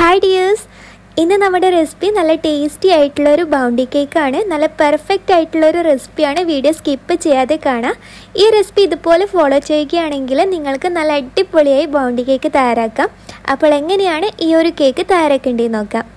hi dears ഇന്ന് നമ്മുടെ recipe നല്ല ടേസ്റ്റി ആയിട്ടുള്ള ഒരു ബൗണ്ടി കേക്കാണ് നല്ല പെർഫെക്റ്റ് ആയിട്ടുള്ള ഒരു റെസിപ്പിയാണ് വീഡിയോ സ്കിപ്പ് ചെയ്യാതെ കാണാം ഈ റെസിപ്പി ഇതുപോലെ ഫോളോ ചെയ്യുകയാണെങ്കിൽ നിങ്ങൾക്ക് നല്ല അടിപൊളിയായി ബൗണ്ടി കേക്ക് തയ്യാറാക്കാം അപ്പോൾ എങ്ങനെയാണ് ഈ ഒരു കേക്ക് തയ്യാറാക്കേണ്ടതെന്ന് നോക്കാം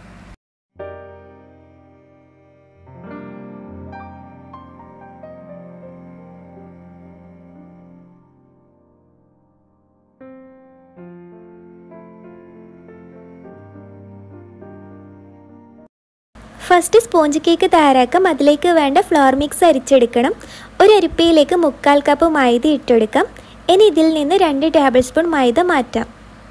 ഫസ്റ്റ് സ്പോഞ്ച് കേക്ക് തയ്യാറാക്കാം അതിലേക്ക് വേണ്ട ഫ്ലോർ മിക്സ് അരിച്ചെടുക്കണം ഒരു അരിപ്പയിലേക്ക് മുക്കാൽ കപ്പ് മൈദ ഇട്ടെടുക്കാം ഇനി ഇതിൽ നിന്ന് രണ്ട് ടേബിൾ സ്പൂൺ മൈദ മാറ്റാം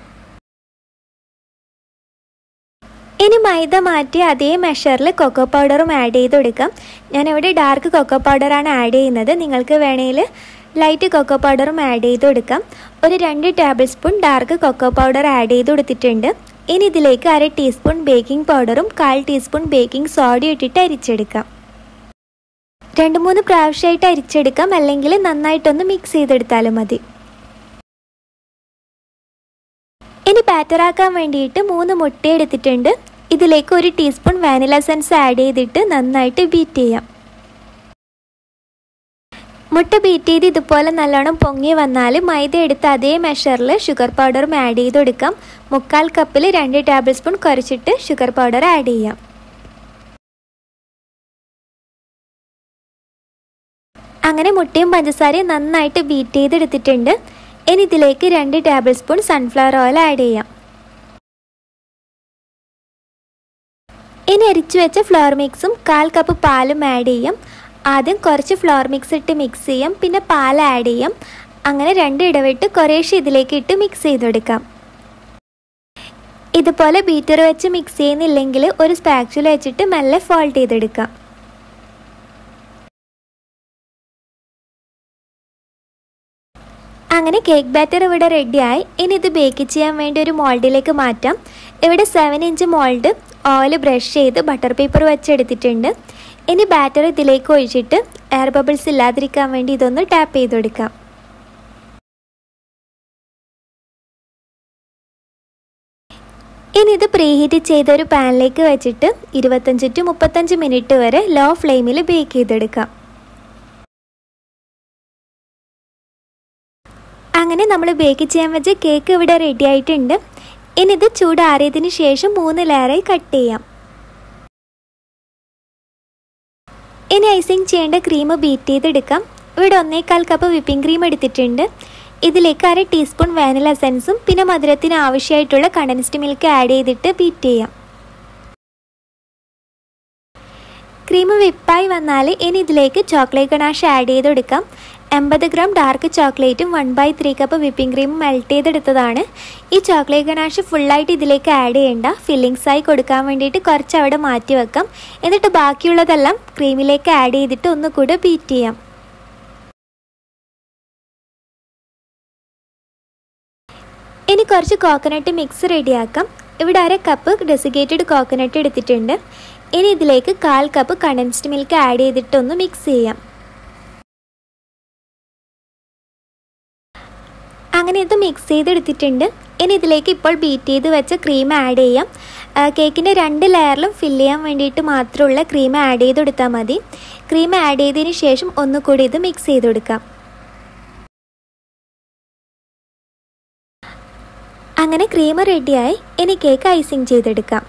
ഇനി മൈദ മാറ്റി അതേ മെഷറിൽ കൊക്കോ പൗഡറും ആഡ് ചെയ്ത് കൊടുക്കാം ഞാനിവിടെ ഡാർക്ക് കൊക്കോ പൗഡറാണ് ആഡ് ചെയ്യുന്നത് നിങ്ങൾക്ക് വേണമെങ്കിൽ ലൈറ്റ് കൊക്കോ പൗഡറും ആഡ് ചെയ്ത് കൊടുക്കാം ഒരു രണ്ട് tablespoon dark cocoa powder add ചെയ്ത് കൊടുത്തിട്ടുണ്ട് ഇനി ഇതിലേക്ക് അര ടീസ്പൂൺ ബേക്കിംഗ് പൗഡറും കാൽ ടീസ്പൂൺ ബേക്കിംഗ് സോഡയും ഇട്ടിട്ട് അരിച്ചെടുക്കാം രണ്ട് മൂന്ന് പ്രാവശ്യമായിട്ട് അരിച്ചെടുക്കാം അല്ലെങ്കിൽ നന്നായിട്ടൊന്ന് മിക്സ് ചെയ്തെടുത്താലും മതി ഇനി ബാറ്ററാക്കാൻ വേണ്ടിയിട്ട് മൂന്ന് മുട്ട എടുത്തിട്ടുണ്ട് ഇതിലേക്ക് ഒരു ടീസ്പൂൺ വാനില സെൻസ് ആഡ് ചെയ്തിട്ട് നന്നായിട്ട് ബീറ്റ് ചെയ്യാം മുട്ട ബീറ്റ് ചെയ്ത് ഇതുപോലെ നല്ലോണം പൊങ്ങി വന്നാൽ മൈദ എടുത്ത് അതേ മെഷറിൽ ഷുഗർ പൗഡറും ആഡ് ചെയ്ത് കൊടുക്കാം മുക്കാൽ കപ്പിൽ രണ്ട് ടേബിൾ സ്പൂൺ കുറച്ചിട്ട് ഷുഗർ പൗഡർ ആഡ് ചെയ്യാം അങ്ങനെ മുട്ടയും പഞ്ചസാരയും നന്നായിട്ട് ബീറ്റ് ചെയ്തെടുത്തിട്ടുണ്ട് ഇനി ഇതിലേക്ക് രണ്ട് tablespoon sunflower oil add ചെയ്യാം ഇനി അരിച്ചു വെച്ച ഫ്ലോർ മിക്സും കാൽ കപ്പ് പാലും ആഡ് ചെയ്യാം ആദ്യം കുറച്ച് ഫ്ലോർ മിക്സ് ഇട്ട് മിക്സ് ചെയ്യാം പിന്നെ പാൽ ആഡ് ചെയ്യാം അങ്ങനെ രണ്ട് ഇടവിട്ട് കുറേശ്ശെ ഇതിലേക്ക് ഇട്ട് മിക്സ് ചെയ്തെടുക്കാം ഇതുപോലെ ബീറ്റർ വെച്ച് മിക്സ് ചെയ്യുന്നില്ലെങ്കിൽ ഒരു സ്പാക്ചുല വെച്ചിട്ട് മെല്ലെ ഫോൾട്ട് ചെയ്തെടുക്കാം അങ്ങനെ കേക്ക് ബാറ്റർ ഇവിടെ റെഡിയായി ഇനി ഇത് ബേക്ക് ചെയ്യാൻ വേണ്ടി ഒരു മോൾഡിലേക്ക് മാറ്റാം ഇവിടെ seven inch mould oil brush ചെയ്ത് ബട്ടർ പേപ്പർ വെച്ചെടുത്തിട്ടുണ്ട് ഇനി ബാറ്റർ ഇതിലേക്ക് ഒഴിച്ചിട്ട് എയർ ബബിൾസ് ഇല്ലാതിരിക്കാൻ വേണ്ടി ഇതൊന്ന് ടാപ്പ് ചെയ്ത് കൊടുക്കാം ഇനി ഇത് പ്രീഹീറ്റ് ചെയ്ത ഒരു പാനിലേക്ക് വെച്ചിട്ട് ഇരുപത്തഞ്ച് ടു മുപ്പത്തഞ്ച് മിനിറ്റ് വരെ ലോ ഫ്ലെയിമിൽ ബേക്ക് ചെയ്തെടുക്കാം അങ്ങനെ നമ്മൾ ബേക്ക് ചെയ്യാൻ വെച്ച കേക്ക് ഇവിടെ റെഡി ആയിട്ടുണ്ട് ഇനി ഇത് ചൂടാറിയതിന് ശേഷം മൂന്ന് ലെയറായി കട്ട് ചെയ്യാം ഇനി ഐസിങ് ചെയ്യേണ്ട ക്രീം ബീറ്റ് ചെയ്തെടുക്കാം ഇവിടെ ഒന്നേകാൽ കപ്പ് വിപ്പിംഗ് ക്രീം എടുത്തിട്ടുണ്ട് ഇതിലേക്ക് അര ടീസ്പൂൺ വാനില എസൻസും പിന്നെ മധുരത്തിന് ആവശ്യമായിട്ടുള്ള കണ്ടൻസ്ഡ് മിൽക്ക് ആഡ് ചെയ്തിട്ട് ബീറ്റ് ചെയ്യാം ക്രീം വിപ്പായി വന്നാൽ ഇനി ഇതിലേക്ക് ചോക്ലേറ്റ് ഗണാഷ് ആഡ് ചെയ്ത് കൊടുക്കാം എൺപത് ഗ്രാം ഡാർക്ക് ചോക്ലേറ്റും one by three cup whipping ക്രീമും മെൽറ്റ് ചെയ്തെടുത്തതാണ് ഈ ചോക്ലേറ്റ് ഗണാഷ് ഫുള്ളായിട്ട് ഇതിലേക്ക് ആഡ് ചെയ്യേണ്ട ഫില്ലിങ്സ് ആയി കൊടുക്കാൻ വേണ്ടിയിട്ട് കുറച്ച് അവിടെ മാറ്റി വെക്കാം എന്നിട്ട് ബാക്കിയുള്ളതെല്ലാം ക്രീമിലേക്ക് ആഡ് ചെയ്തിട്ട് ഒന്നുകൂടെ ബീറ്റ് ചെയ്യാം ഇനി കുറച്ച് കോക്കനട്ട് മിക്സ് റെഡിയാക്കാം ഇവിടെ അര കപ്പ് ഡെസിഗേറ്റഡ് കോക്കനട്ട് എടുത്തിട്ടുണ്ട് ഇനി ഇതിലേക്ക് കാൽ കപ്പ് കണ്ടൻസ്ഡ് മിൽക്ക് ആഡ് ചെയ്തിട്ടൊന്ന് മിക്സ് ചെയ്യാം അങ്ങനെ ഇത് മിക്സ് ചെയ്തെടുത്തിട്ടുണ്ട് ഇനി ഇതിലേക്ക് ഇപ്പോൾ ബീറ്റ് ചെയ്ത് വെച്ച ക്രീം ആഡ് ചെയ്യാം കേക്കിൻ്റെ രണ്ട് ലെയറിലും ഫില്ല് ചെയ്യാൻ വേണ്ടിയിട്ട് മാത്രമുള്ള ക്രീം ആഡ് ചെയ്ത് കൊടുത്താൽ മതി ക്രീം ആഡ് ചെയ്തതിന് ശേഷം ഒന്നുകൂടി ഇത് മിക്സ് ചെയ്ത് കൊടുക്കാം അങ്ങനെ ക്രീം റെഡിയായി ഇനി കേക്ക് ഐസിങ് ചെയ്തെടുക്കാം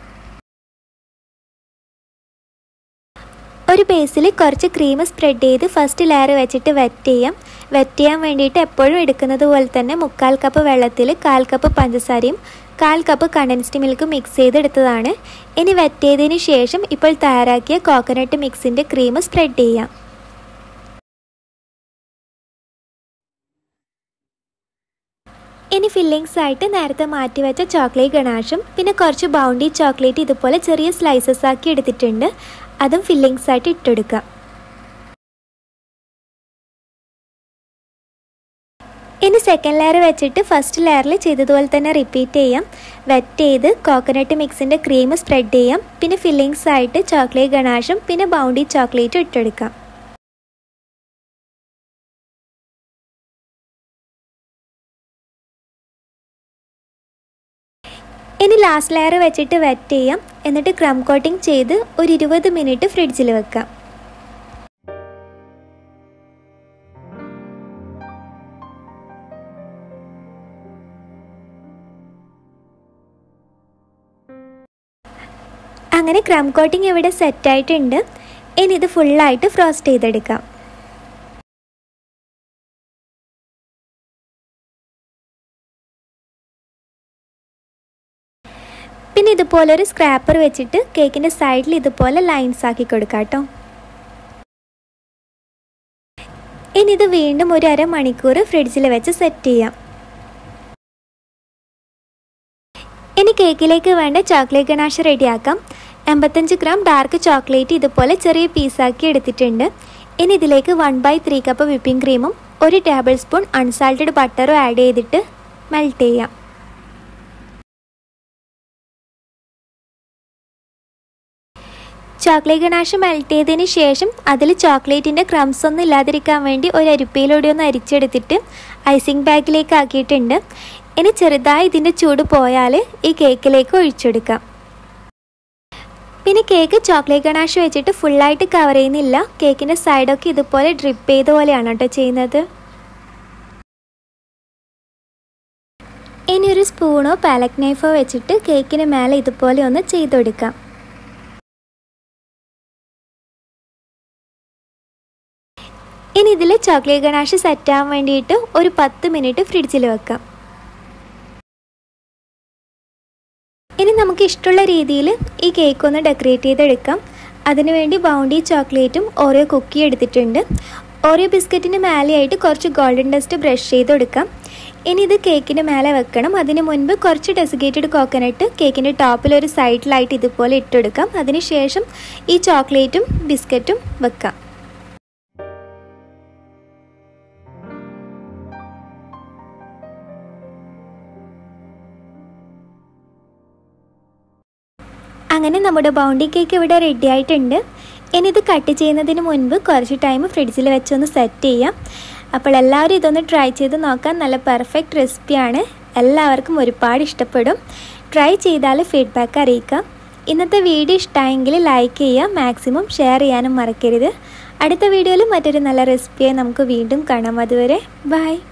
ഒരു ബേസിൽ കുറച്ച് ക്രീം സ്പ്രെഡ് ചെയ്ത് ഫസ്റ്റ് ലെയർ വെച്ചിട്ട് വെറ്റ് ചെയ്യാം വെറ്റ് ചെയ്യാൻ വേണ്ടിയിട്ട് എപ്പോഴും എടുക്കുന്നത് പോലെ തന്നെ മുക്കാൽ കപ്പ് വെള്ളത്തിൽ കാൽ കപ്പ് പഞ്ചസാരയും കാൽ കപ്പ് കണ്ടൻസ്ഡ് മിൽക്ക് മിക്സ് ചെയ്തെടുത്തതാണ് ഇനി വെറ്റ് ചെയ്തതിന് ശേഷം ഇപ്പോൾ തയ്യാറാക്കിയ കോക്കനട്ട് മിക്സിൻ്റെ ക്രീം സ്പ്രെഡ് ചെയ്യാം ഇനി ഫില്ലിങ്സ് ആയിട്ട് നേരത്തെ മാറ്റി വെച്ച ചോക്ലേറ്റ് ഗണാഷും പിന്നെ കുറച്ച് ബൗണ്ടി ചോക്ലേറ്റ് ഇതുപോലെ ചെറിയ സ്ലൈസസ് ആക്കി എടുത്തിട്ടുണ്ട് അതും ഫില്ലിങ്സ് ആയിട്ട് ഇട്ടെടുക്കാം ഇനി സെക്കൻഡ് ലെയർ വെച്ചിട്ട് ഫസ്റ്റ് ലെയറിൽ ചെയ്തതുപോലെ തന്നെ റിപ്പീറ്റ് ചെയ്യാം വെറ്റ് ചെയ്ത് കോക്കനട്ട് മിക്സിൻ്റെ ക്രീം സ്പ്രെഡ് ചെയ്യാം പിന്നെ ഫില്ലിങ്സ് ആയിട്ട് ചോക്ലേറ്റ് ഗണാഷും പിന്നെ ബൗണ്ടി ചോക്ലേറ്റും ഇട്ടെടുക്കാം ഇനി ലാസ്റ്റ് ലെയർ വെച്ചിട്ട് വെറ്റ് ചെയ്യാം എന്നിട്ട് ക്രം കോട്ടിംഗ് ചെയ്ത് ഒരു ഇരുപത് മിനിറ്റ് ഫ്രിഡ്ജിൽ വെക്കാം അങ്ങനെ ക്രം കോട്ടിംഗ് ഇവിടെ സെറ്റായിട്ടുണ്ട് ഇനി ഇത് ഫുള്ളായിട്ട് ഫ്രോസ്റ്റ് ചെയ്തെടുക്കാം പിന്നെ ഇതുപോലെ ഒരു സ്ക്രാപ്പർ വെച്ചിട്ട് കേക്കിൻ്റെ സൈഡിൽ ഇതുപോലെ ലൈൻസ് ആക്കി കൊടുക്കാം കേട്ടോ ഇനി ഇത് വീണ്ടും ഒരു അരമണിക്കൂർ ഫ്രിഡ്ജിൽ വെച്ച് സെറ്റ് ചെയ്യാം ഇനി കേക്കിലേക്ക് വേണ്ട ചോക്ലേറ്റ് ഗണാഷ് റെഡിയാക്കാം എൺപത്തഞ്ച് ഗ്രാം ഡാർക്ക് ചോക്ലേറ്റ് ഇതുപോലെ ചെറിയ പീസാക്കി എടുത്തിട്ടുണ്ട് ഇനി ഇതിലേക്ക് one by three cup whipping ക്രീമും ഒരു ടേബിൾ സ്പൂൺ അൺസാൾട്ടഡ് ബട്ടറും ആഡ് ചെയ്തിട്ട് മെൽറ്റ് ചെയ്യാം ചോക്ലേറ്റ് ഗണാഷ് മെൽറ്റ് ചെയ്തതിന് ശേഷം അതിൽ ചോക്ലേറ്റിൻ്റെ ക്രംസ് ഒന്നും ഇല്ലാതിരിക്കാൻ വേണ്ടി ഒരു അരിപ്പയിലൂടെ ഒന്ന് അരിച്ചെടുത്തിട്ട് ഐസിങ് ബാഗിലേക്ക് ആക്കിയിട്ടുണ്ട് ഇനി ചെറുതായി ഇതിൻ്റെ ചൂട് പോയാൽ ഈ കേക്കിലേക്ക് ഒഴിച്ചെടുക്കാം പിന്നെ കേക്ക് ചോക്ലേറ്റ് ഗണാഷ് വെച്ചിട്ട് ഫുള്ളായിട്ട് കവർ ചെയ്യുന്നില്ല കേക്കിൻ്റെ സൈഡൊക്കെ ഇതുപോലെ ഡ്രിപ്പ് ചെയ്ത പോലെയാണ് കേട്ടോ ചെയ്യുന്നത് ഇനി ഒരു സ്പൂണോ പാലക് നൈഫോ വെച്ചിട്ട് കേക്കിന് മേലെ ഇതുപോലെ ഒന്ന് ചെയ്തെടുക്കാം ഇനി ഇതിൽ ചോക്ലേറ്റ് ഗണാഷ് സെറ്റാകാൻ വേണ്ടിയിട്ട് ഒരു പത്ത് മിനിറ്റ് ഫ്രിഡ്ജിൽ വെക്കാം ഇനി നമുക്ക് ഇഷ്ടമുള്ള രീതിയിൽ ഈ കേക്ക് ഒന്ന് ഡെക്കറേറ്റ് ചെയ്തെടുക്കാം അതിനുവേണ്ടി ബൗണ്ടി ചോക്ലേറ്റും ഓരോ കുക്കി എടുത്തിട്ടുണ്ട് ഓരോ ബിസ്ക്കറ്റിന് മേലെയായിട്ട് കുറച്ച് ഗോൾഡൻ ഡസ്റ്റ് ബ്രഷ് ചെയ്ത് കൊടുക്കാം ഇനി ഇത് കേക്കിൻ്റെ മേലെ വെക്കണം അതിന് മുൻപ് കുറച്ച് ഡെസിഗേറ്റഡ് കോക്കനട്ട് കേക്കിൻ്റെ ടോപ്പിൽ ഒരു സൈഡിലായിട്ട് ഇതുപോലെ ഇട്ടെടുക്കാം അതിനുശേഷം ഈ ചോക്ലേറ്റും ബിസ്ക്കറ്റും വെക്കാം അങ്ങനെ നമ്മുടെ ബൗണ്ടി കേക്ക് ഇവിടെ റെഡി ആയിട്ടുണ്ട് ഇനി ഇത് കട്ട് ചെയ്യുന്നതിന് മുൻപ് കുറച്ച് ടൈം ഫ്രിഡ്ജിൽ വെച്ചൊന്ന് സെറ്റ് ചെയ്യാം അപ്പോൾ എല്ലാവരും ഇതൊന്ന് ട്രൈ ചെയ്ത് നോക്കാൻ നല്ല പെർഫെക്റ്റ് റെസിപ്പിയാണ് എല്ലാവർക്കും ഒരുപാട് ഇഷ്ടപ്പെടും ട്രൈ ചെയ്താൽ ഫീഡ്ബാക്ക് അറിയിക്കാം ഇന്നത്തെ വീഡിയോ ഇഷ്ടമായെങ്കിൽ ലൈക്ക് ചെയ്യുക മാക്സിമം ഷെയർ ചെയ്യാനും മറക്കരുത് അടുത്ത വീഡിയോയിൽ മറ്റൊരു നല്ല റെസിപ്പിയായി നമുക്ക് വീണ്ടും കാണാം അതുവരെ ബൈ